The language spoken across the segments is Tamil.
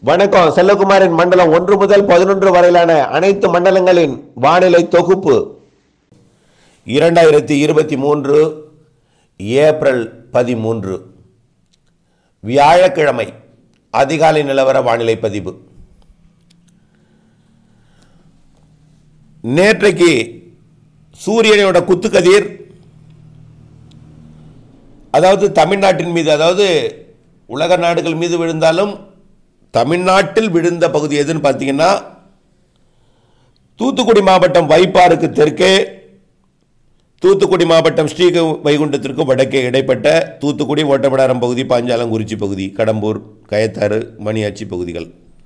வணக்கம் செல்லகுமாரின் மண்டலம் ஒன்று முதல் பதினொன்று வரையிலான அனைத்து மண்டலங்களின் வானிலை தொகுப்பு இரண்டாயிரத்தி இருபத்தி மூன்று ஏப்ரல் பதிமூன்று வியாழக்கிழமை அதிகாலை நிலவர வானிலை பதிவு நேற்றைக்கு சூரியனோட குத்துக்கதிர் அதாவது தமிழ்நாட்டின் மீது அதாவது உலக நாடுகள் மீது விழுந்தாலும் தமிழ்நாட்டில் விழுந்த பகுதி எதுன்னு பார்த்தீங்கன்னா தூத்துக்குடி மாவட்டம் வைப்பாறுக்கு தெற்கே தூத்துக்குடி மாவட்டம் ஸ்ரீ வைகுண்டத்திற்கு வடக்கே இடைப்பட்ட தூத்துக்குடி ஓட்டப்படாரம் பகுதி பாஞ்சாலங்குறிச்சி பகுதி கடம்பூர் கயத்தாறு மணியாச்சி பகுதிகள்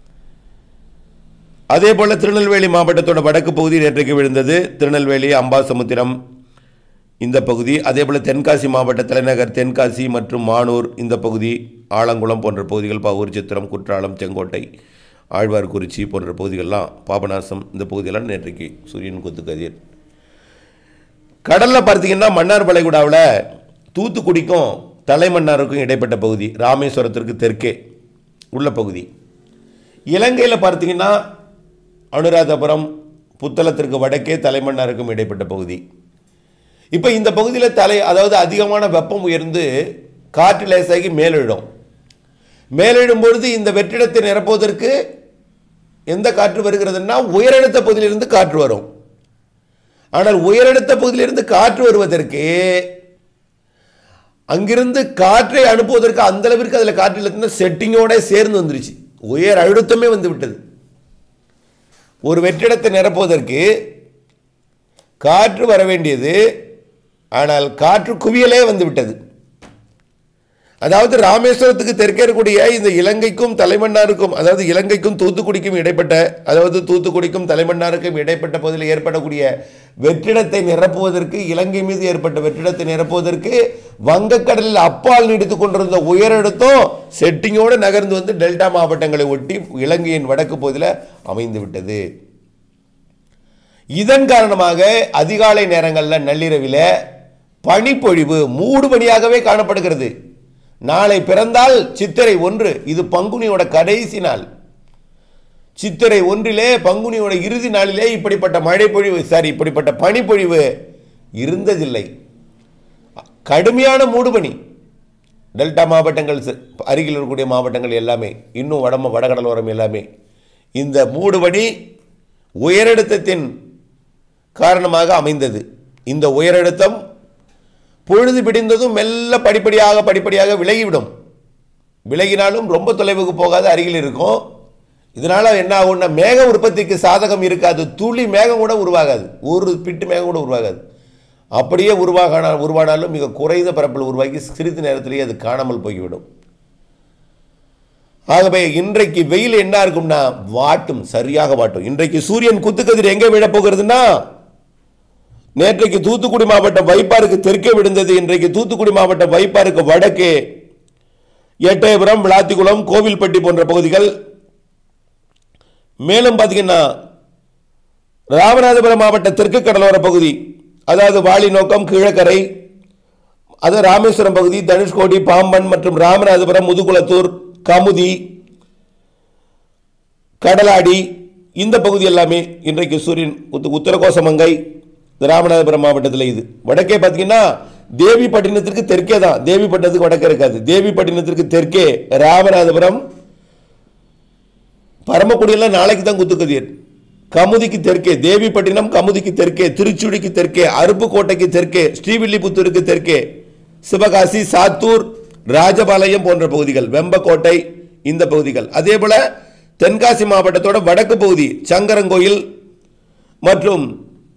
அதே போல் திருநெல்வேலி மாவட்டத்தோட வடக்கு பகுதி நேற்றைக்கு விழுந்தது திருநெல்வேலி அம்பாசமுத்திரம் இந்த பகுதி அதே போல் தென்காசி மாவட்ட தலைநகர் தென்காசி மற்றும் மானூர் இந்த பகுதி ஆலங்குளம் போன்ற பகுதிகள் பாவூர் சித்திரம் குற்றாலம் செங்கோட்டை ஆழ்வார்குறிச்சி போன்ற பகுதிகள்லாம் பாபநாசம் இந்த பகுதியெல்லாம் நேற்றைக்கு சூரியன் கொத்து கதிர் கடலில் பார்த்தீங்கன்னா மன்னார் வளைகுடாவில் தூத்துக்குடிக்கும் தலைமன்னாருக்கும் இடைப்பட்ட பகுதி ராமேஸ்வரத்திற்கு தெற்கே உள்ள பகுதி இலங்கையில் பார்த்தீங்கன்னா அனுராதபுரம் புத்தளத்திற்கு வடக்கே தலைமன்னாருக்கும் இடைப்பட்ட பகுதி இப்போ இந்த பகுதியில் தலை அதாவது அதிகமான வெப்பம் உயர்ந்து காற்று லேசாகி மேலெழும் மேலெழும் பொழுது இந்த வெற்றிடத்தை நிரப்புவதற்கு எந்த காற்று வருகிறதுனா உயரழுத்த பகுதியிலிருந்து காற்று வரும் ஆனால் உயரழுத்த பகுதியிலிருந்து காற்று வருவதற்கு அங்கிருந்து காற்றை அனுப்புவதற்கு அந்த அளவிற்கு அதில் காற்று இல்லை செட்டிங்கோட சேர்ந்து வந்துருச்சு உயர் அழுத்தமே வந்து விட்டது ஒரு வெற்றிடத்தை நிரப்புவதற்கு காற்று வர வேண்டியது ஆனால் காற்று குவியலே வந்து விட்டது அதாவது ராமேஸ்வரத்துக்கு தெற்கே இருக்கக்கூடிய இந்த இலங்கைக்கும் தலைமன்னாருக்கும் அதாவது இலங்கைக்கும் தூத்துக்குடிக்கும் இடைப்பட்ட அதாவது தூத்துக்குடிக்கும் தலைமன்னாருக்கும் இடைப்பட்ட பகுதியில் ஏற்படக்கூடிய வெற்றிடத்தை நிரப்புவதற்கு இலங்கை மீது ஏற்பட்ட வெற்றிடத்தை நிரப்புவதற்கு வங்கக்கடலில் அப்பால் நீடித்துக் கொண்டிருந்த உயரழுத்தம் செட்டிங்கோடு நகர்ந்து வந்து டெல்டா மாவட்டங்களை ஒட்டி இலங்கையின் வடக்கு பகுதியில் அமைந்து விட்டது இதன் காரணமாக அதிகாலை நேரங்களில் நள்ளிரவில் பனிப்பொழிவு மூடு பனியாகவே காணப்படுகிறது நாளை பிறந்தால் சித்திரை ஒன்று இது பங்குனியோட கடைசி நாள் சித்திரை ஒன்றிலே பங்குனியோட இறுதி நாளிலே இப்படிப்பட்ட மழை பொழிவு சாரி இப்படிப்பட்ட பனிப்பொழிவு இருந்ததில்லை கடுமையான மூடுபனி டெல்டா மாவட்டங்கள் ச- அருகில் இருக்கக்கூடிய மாவட்டங்கள் எல்லாமே இன்னும் வடம வடகடலோரம் எல்லாமே இந்த மூடுபனி உயரழுத்தத்தின் காரணமாக அமைந்தது இந்த உயரழுத்தம் பொழுது பிடிந்ததும் மெல்ல படிப்படியாக படிப்படியாக விலகிவிடும் விலகினாலும் ரொம்ப தொலைவுக்கு போகாத அருகில் இருக்கும் இதனால என்ன ஆகும்னா மேக உற்பத்திக்கு சாதகம் இருக்காது துளி மேகம் கூட உருவாகாது ஒரு பிட்டு மேகம் கூட உருவாகாது அப்படியே உருவாகான உருவானாலும் மிக குறைந்த பரப்பில் உருவாகி சிறிது நேரத்திலேயே அது காணாமல் போய்விடும் ஆகவே இன்றைக்கு வெயில் என்ன இருக்கும்னா வாட்டும் சரியாக வாட்டும் இன்றைக்கு சூரியன் குத்துக்கதிர் எங்கே விழப் போகிறதுனா நேற்றைக்கு தூத்துக்குடி மாவட்டம் வைப்பாருக்கு தெற்கே விழுந்தது இன்றைக்கு தூத்துக்குடி மாவட்டம் வைப்பாருக்கு வடக்கே எட்டயபுரம் விளாத்திக்குளம் கோவில்பட்டி போன்ற பகுதிகள் மேலும் பார்த்தீங்கன்னா ராமநாதபுரம் மாவட்ட தெற்கு கடலோர பகுதி அதாவது வாலி நோக்கம் கீழக்கரை அது ராமேஸ்வரம் பகுதி தனுஷ்கோடி பாம்பன் மற்றும் ராமநாதபுரம் முதுகுளத்தூர் கமுதி கடலாடி இந்த பகுதி எல்லாமே இன்றைக்கு சூரியன் உத்த- உத்தரகோசமங்கை இது ராமநாதபுரம் மாவட்டத்தில் இது வடக்கே பார்த்தீங்கன்னா தேவிப்பட்டினத்திற்கு தெற்கே தான் தேவிப்பட்டினத்துக்கு வடக்கே இருக்காது தேவிப்பட்டினத்திற்கு தெற்கே ராமநாதபுரம் பரமக்குடியெல்லாம் நாளைக்கு தான் குத்துக்கதிர் கமுதிக்கு தெற்கே தேவிப்பட்டினம் கமுதிக்கு தெற்கே திருச்சுடிக்கு தெற்கே அருப்புக்கோட்டைக்கு தெற்கே ஸ்ரீவில்லிபுத்தூருக்கு தெற்கே சிவகாசி சாத்தூர் ராஜபாளையம் போன்ற பகுதிகள் வெம்பக்கோட்டை இந்த பகுதிகள் அதே போல தென்காசி மாவட்டத்தோட வடக்கு பகுதி சங்கரங்கோயில் மற்றும்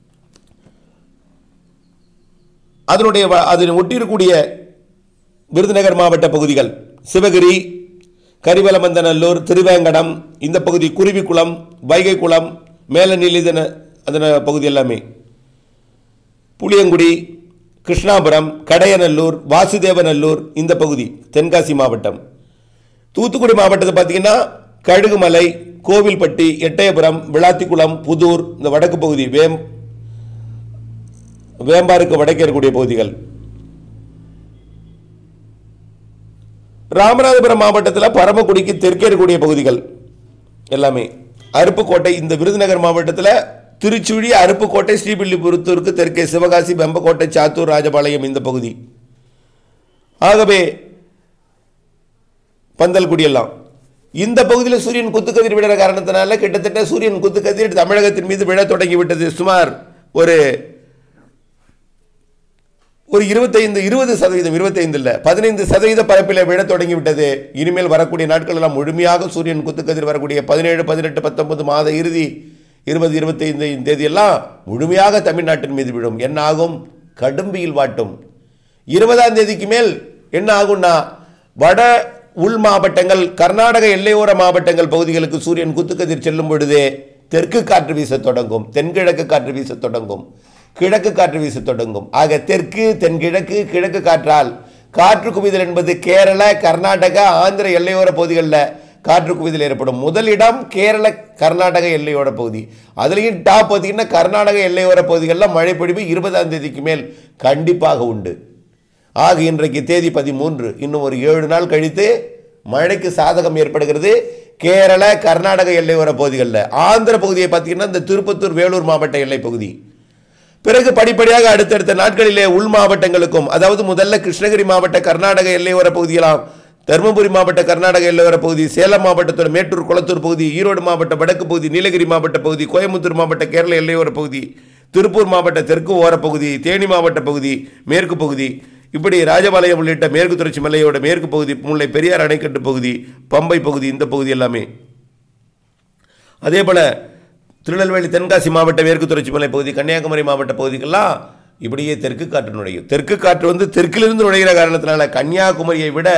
அதனுடைய வ- அதனை ஒட்டியிருக்கக்கூடிய விருதுநகர் மாவட்ட பகுதிகள் சிவகிரி கரிவலமந்தநல்லூர் திருவேங்கடம் இந்த பகுதி குருவிக்குளம் வைகைக்குளம் மேலநீலிதன அதன பகுதி எல்லாமே புளியங்குடி கிருஷ்ணாபுரம் கடையநல்லூர் வாசுதேவநல்லூர் இந்த பகுதி தென்காசி மாவட்டம் தூத்துக்குடி மாவட்டத்தை பார்த்தீங்கன்னா கழுகுமலை கோவில்பட்டி எட்டயபுரம் விளாத்திக்குளம் புதூர் இந்த வடக்கு பகுதி வேம் வேம்பாருக்கு வடக்கே இருக்கக்கூடிய பகுதிகள் ராமநாதபுரம் மாவட்டத்தில் பரமக்குடிக்கு தெற்கே இருக்கக்கூடிய பகுதிகள் எல்லாமே அருப்புக்கோட்டை இந்த விருதுநகர் மாவட்டத்தில் திருச்சுழி அருப்புக்கோட்டை ஸ்ரீவில்லிபுத்தூருக்கு தெற்கே சிவகாசி வெம்பக்கோட்டை சாத்தூர் ராஜபாளையம் இந்த பகுதி ஆகவே பந்தல்குடி எல்லாம் இந்த பகுதியில் சூரியன் குத்துக்கதிர் விடுற காரணத்தினால கிட்டத்தட்ட சூரியன் குத்துக்கதிர் தமிழகத்தின் மீது விழத் தொடங்கி விட்டது சுமார் ஒரு ஒரு இருபத்தைந்து இருபது சதவீதம் இருபத்தைந்து இல்லை பதினைந்து சதவீத பரப்பில் விழத் தொடங்கி விட்டது இனிமேல் வரக்கூடிய நாட்கள் எல்லாம் முழுமையாக சூரியன் குத்துக்கதிர் வரக்கூடிய பதினேழு பதினெட்டு பத்தொன்பது மாத இறுதி இருபது இருபத்தைந்து தேதியெல்லாம் முழுமையாக தமிழ்நாட்டின் மீது விழும் என்ன ஆகும் கடும் வெயில் வாட்டும் இருபதாம் தேதிக்கு மேல் என்ன ஆகும்னா வட உள் மாவட்டங்கள் கர்நாடக எல்லையோர மாவட்டங்கள் பகுதிகளுக்கு சூரியன் குத்துக்கதிர் செல்லும் பொழுதே தெற்கு காற்று வீசத் தொடங்கும் தென்கிழக்கு காற்று வீசத் தொடங்கும் கிழக்கு காற்று வீசத் தொடங்கும் ஆக தெற்கு தென்கிழக்கு கிழக்கு காற்றால் காற்று குவிதல் என்பது கேரள கர்நாடகா ஆந்திர எல்லையோர பகுதிகளில் காற்று குவிதல் ஏற்படும் முதலிடம் கேரள கர்நாடக எல்லையோர பகுதி அதுலேயும் டாப் பார்த்தீங்கன்னா கர்நாடக எல்லையோர பகுதிகளில் மழை பொழிவு இருபதாம் தேதிக்கு மேல் கண்டிப்பாக உண்டு ஆக இன்றைக்கு தேதி பதிமூன்று இன்னும் ஒரு ஏழு நாள் கழித்து மழைக்கு சாதகம் ஏற்படுகிறது கேரள கர்நாடக எல்லையோர பகுதிகளில் ஆந்திர பகுதியை பார்த்தீங்கன்னா இந்த திருப்பத்தூர் வேலூர் மாவட்ட எல்லை பகுதி பிறகு படிப்படியாக அடுத்தடுத்த நாட்களிலே உள் மாவட்டங்களுக்கும் அதாவது முதல்ல கிருஷ்ணகிரி மாவட்ட கர்நாடக எல்லையோர பகுதியெல்லாம் தருமபுரி மாவட்ட கர்நாடக எல்லையோர பகுதி சேலம் மாவட்டத்தோட மேட்டூர் குளத்தூர் பகுதி ஈரோடு மாவட்ட வடக்கு பகுதி நீலகிரி மாவட்ட பகுதி கோயம்புத்தூர் மாவட்ட கேரள எல்லையோர பகுதி திருப்பூர் மாவட்ட தெற்கு ஓரப்பகுதி தேனி மாவட்ட பகுதி மேற்கு பகுதி இப்படி ராஜபாளையம் உள்ளிட்ட மேற்கு தொடர்ச்சி மலையோட மேற்கு பகுதி முல்லை பெரியார் அணைக்கட்டு பகுதி பம்பை பகுதி இந்த பகுதி எல்லாமே அதே போல் திருநெல்வேலி தென்காசி மாவட்ட மேற்கு தொடர்ச்சி மலை பகுதி கன்னியாகுமரி மாவட்ட பகுதிக்கெல்லாம் இப்படியே தெற்கு காற்று நுழையும் தெற்கு காற்று வந்து தெற்கிலிருந்து நுழைகிற காரணத்தினால கன்னியாகுமரியை விட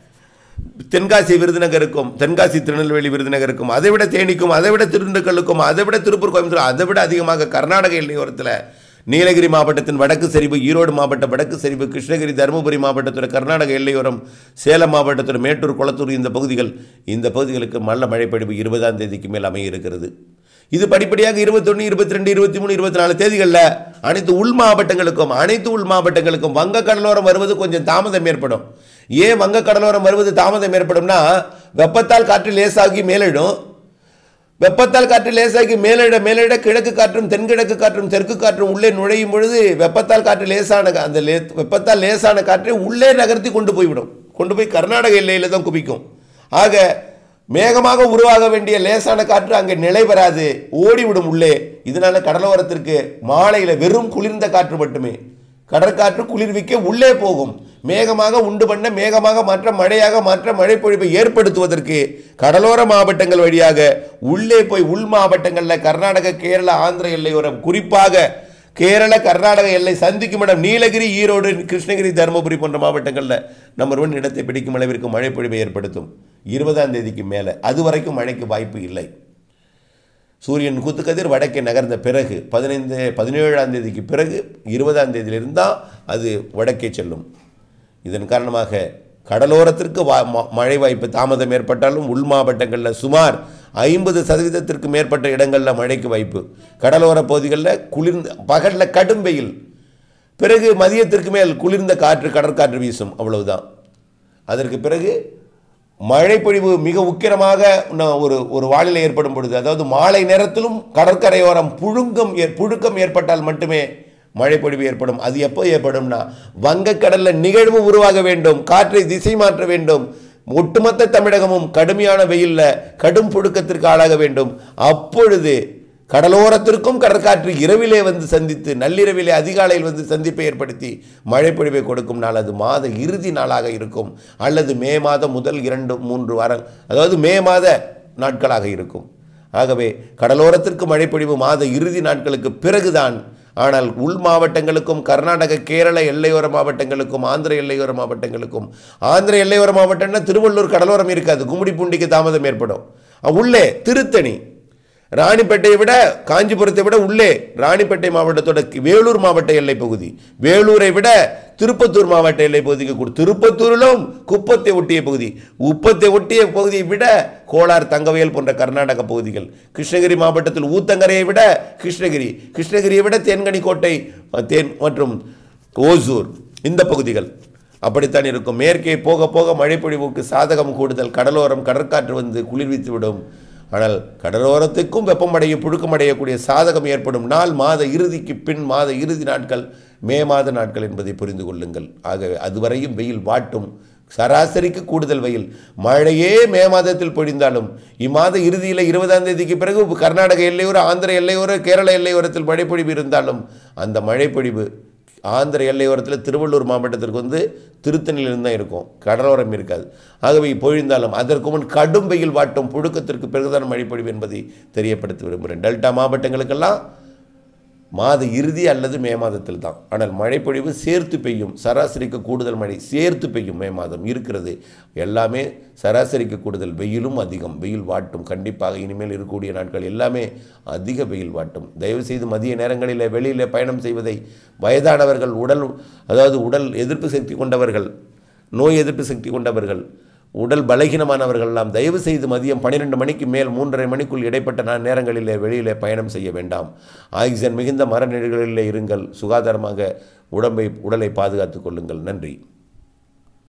தென்காசி விருதுநகருக்கும் தென்காசி திருநெல்வேலி விருதுநகருக்கும் அதை விட தேனிக்கும் அதை விட திண்டுக்கல்லுக்கும் அதை விட திருப்பூர் கோயம்புத்தூர் அதை விட அதிகமாக கர்நாடக எல்லையோரத்தில் நீலகிரி மாவட்டத்தின் வடக்கு சரிவு ஈரோடு மாவட்ட வடக்கு சரிவு கிருஷ்ணகிரி தருமபுரி மாவட்டத்தோட கர்நாடக எல்லையோரம் சேலம் மாவட்டத்தோட மேட்டூர் குளத்தூர் இந்த பகுதிகள் இந்த பகுதிகளுக்கு நல்ல மழைப்பொழிவு இருபதாம் தேதிக்கு மேல் அமைய இருக்கிறது இது படிப்படியாக இருபத்தொன்று இருபத்தி ரெண்டு இருபத்தி மூணு இருபத்தி நாலு தேதிகளில் அனைத்து உள் மாவட்டங்களுக்கும் அனைத்து உள் மாவட்டங்களுக்கும் வங்க கடலோரம் வருவது கொஞ்சம் தாமதம் ஏற்படும் ஏன் வங்க கடலோரம் வருவது தாமதம் ஏற்படும்னா வெப்பத்தால் காற்று லேசாகி மேலிடும் வெப்பத்தால் காற்று லேசாகி மேலிட மேலிட கிழக்கு காற்றும் தென்கிழக்கு காற்றும் தெற்கு காற்றும் உள்ளே நுழையும் பொழுது வெப்பத்தால் காற்று லேசான கா- அந்த லே வெப்பத்தால் லேசான காற்றை உள்ளே நகர்த்தி கொண்டு போய்விடும் கொண்டு போய் கர்நாடக எல்லையில் தான் குவிக்கும் ஆக மேகமாக உருவாக வேண்டிய லேசான காற்று அங்கே நிலை பெறாது ஓடிவிடும் உள்ளே இதனால கடலோரத்திற்கு மாலையில் வெறும் குளிர்ந்த காற்று மட்டுமே கடற்காற்று குளிர்விக்க உள்ளே போகும் மேகமாக உண்டு பண்ண மேகமாக மாற்ற மழையாக மாற்ற மழை பொழிவை ஏற்படுத்துவதற்கு கடலோர மாவட்டங்கள் வழியாக உள்ளே போய் உள் மாவட்டங்களில் கர்நாடக கேரள ஆந்திர எல்லையோரம் குறிப்பாக கேரள கர்நாடக எல்லை சந்திக்கும் இடம் நீலகிரி ஈரோடு கிருஷ்ணகிரி தருமபுரி போன்ற மாவட்டங்களில் நம்பர் ஒன் இடத்தை பிடிக்கும் அளவிற்கு மழை பொழிவை ஏற்படுத்தும் இருபதாம் தேதிக்கு மேலே அது வரைக்கும் மழைக்கு வாய்ப்பு இல்லை சூரியன் குத்துக்கதிர் வடக்கே நகர்ந்த பிறகு பதினைந்து பதினேழாம் தேதிக்கு பிறகு இருபதாம் தேதியிலிருந்து தான் அது வடக்கே செல்லும் இதன் காரணமாக கடலோரத்திற்கு வா ம- மழை வாய்ப்பு தாமதம் ஏற்பட்டாலும் உள் மாவட்டங்களில் சுமார் ஐம்பது சதவீதத்திற்கு மேற்பட்ட இடங்களில் மழைக்கு வாய்ப்பு கடலோர பகுதிகளில் குளிர்ந்த பகலில் கடும் வெயில் பிறகு மதியத்திற்கு மேல் குளிர்ந்த காற்று கடற்காற்று வீசும் அவ்வளவுதான் அதற்கு பிறகு மழை பொழிவு மிக உக்கிரமாக ந- ஒரு ஒரு வானிலை ஏற்படும் பொழுது அதாவது மாலை நேரத்திலும் கடற்கரையோரம் புழுங்கம் ஏற்- புழுக்கம் ஏற்பட்டால் மட்டுமே மழை பொழிவு ஏற்படும் அது எப்போ ஏற்படும்னா வங்கக்கடல்ல நிகழ்வு உருவாக வேண்டும் காற்றை திசை மாற்ற வேண்டும் ஒட்டுமொத்த தமிழகமும் கடுமையான வெயில்ல கடும் புழுக்கத்திற்கு ஆளாக வேண்டும் அப்பொழுது கடலோரத்திற்கும் கடற்காற்று இரவிலே வந்து சந்தித்து நள்ளிரவிலே அதிகாலையில் வந்து சந்திப்பை ஏற்படுத்தி மழைப்பொழிவை கொடுக்கும் நாள் அது மாத இறுதி நாளாக இருக்கும் அல்லது மே மாதம் முதல் இரண்டு மூன்று வாரம் அதாவது மே மாத நாட்களாக இருக்கும் ஆகவே கடலோரத்திற்கு மழைப்பொழிவு மாத இறுதி நாட்களுக்கு பிறகுதான் ஆனால் உள் மாவட்டங்களுக்கும் கர்நாடக கேரள எல்லையோர மாவட்டங்களுக்கும் ஆந்திர எல்லையோர மாவட்டங்களுக்கும் ஆந்திர எல்லையோர மாவட்டம்னா திருவள்ளூர் கடலோரம் இருக்காது கும்மிடிப்பூண்டிக்கு தாமதம் ஏற்படும் அஹ் உள்ளே திருத்தணி ராணிப்பேட்டையை விட காஞ்சிபுரத்தை விட உள்ளே ராணிப்பேட்டை மாவட்டத்தோட வேலூர் மாவட்ட எல்லை பகுதி வேலூரை விட திருப்பத்தூர் மாவட்ட எல்லை பகுதிக்கு கொடு திருப்பத்தூரிலும் குப்பத்தை ஒட்டிய பகுதி உப்பத்தை ஒட்டிய பகுதியை விட கோலார் தங்கவயல் போன்ற கர்நாடக பகுதிகள் கிருஷ்ணகிரி மாவட்டத்தில் ஊத்தங்கரையை விட கிருஷ்ணகிரி கிருஷ்ணகிரியை விட தேன்கனிக்கோட்டை அஹ், தேன் மற்றும் ஓசூர் இந்த பகுதிகள் அப்படித்தான் இருக்கும் மேற்கே போக போக மழைப்பொழிவுக்கு சாதகம் கூடுதல் கடலோரம் கடற்காற்று வந்து குளிர்வித்து விடும் ஆனால் கடலோரத்துக்கும் வெப்பமடையும் புழுக்கமடையக்கூடிய சாதகம் ஏற்படும் நாள் மாத இறுதிக்கு பின் மாத இறுதி நாட்கள் மே மாத நாட்கள் என்பதை புரிந்து கொள்ளுங்கள் ஆகவே அதுவரையும் வெயில் வாட்டும் சராசரிக்கு கூடுதல் வெயில் மழையே மே மாதத்தில் பொழிந்தாலும் இம்மாத இறுதியில் இருபதாம் தேதிக்கு பிறகு கர்நாடக எல்லையோர ஆந்திர எல்லையோர கேரள எல்லையோரத்தில் மழைப்பொழிவு இருந்தாலும் அந்த மழைப்பொழிவு ஆந்திர எல்லையோரத்தில் திருவள்ளூர் மாவட்டத்திற்கு வந்து திருத்தணியிலிருந்து தான் இருக்கும் கடலோரம் இருக்காது ஆகவே பொழிந்தாலும் அதற்கு முன் கடும் வெயில் வாட்டும் புழுக்கத்திற்கு பிறகுதான் மழைப்பொழிவு என்பதை தெரியப்படுத்த விரும்புகிறேன் டெல்டா மாவட்டங்களுக்கெல்லாம் மாத இறுதி அல்லது மே மாதத்தில் தான் ஆனால் மழைப்பொழிவு சேர்த்து பெய்யும் சராசரிக்கு கூடுதல் மழை சேர்த்து பெய்யும் மே மாதம் இருக்கிறது எல்லாமே சராசரிக்கு கூடுதல் வெயிலும் அதிகம் வெயில் வாட்டும் கண்டிப்பாக இனிமேல் இருக்கக்கூடிய நாட்கள் எல்லாமே அதிக வெயில் வாட்டும் தயவுசெய்து மதிய நேரங்களில் வெளியில் பயணம் செய்வதை வயதானவர்கள் உடல் அதாவது உடல் எதிர்ப்பு சக்தி கொண்டவர்கள் நோய் எதிர்ப்பு சக்தி கொண்டவர்கள் உடல் பலகீனமானவர்கள் எல்லாம் தயவு செய்து மதியம் பன்னிரெண்டு மணிக்கு மேல் மூன்றரை மணிக்குள் இடைப்பட்ட நான் நேரங்களிலே வெளியிலே பயணம் செய்ய வேண்டாம் ஆக்சிஜன் மிகுந்த மரநிலைகளிலே இருங்கள் சுகாதாரமாக உடம்பை உடலை பாதுகாத்துக் கொள்ளுங்கள் நன்றி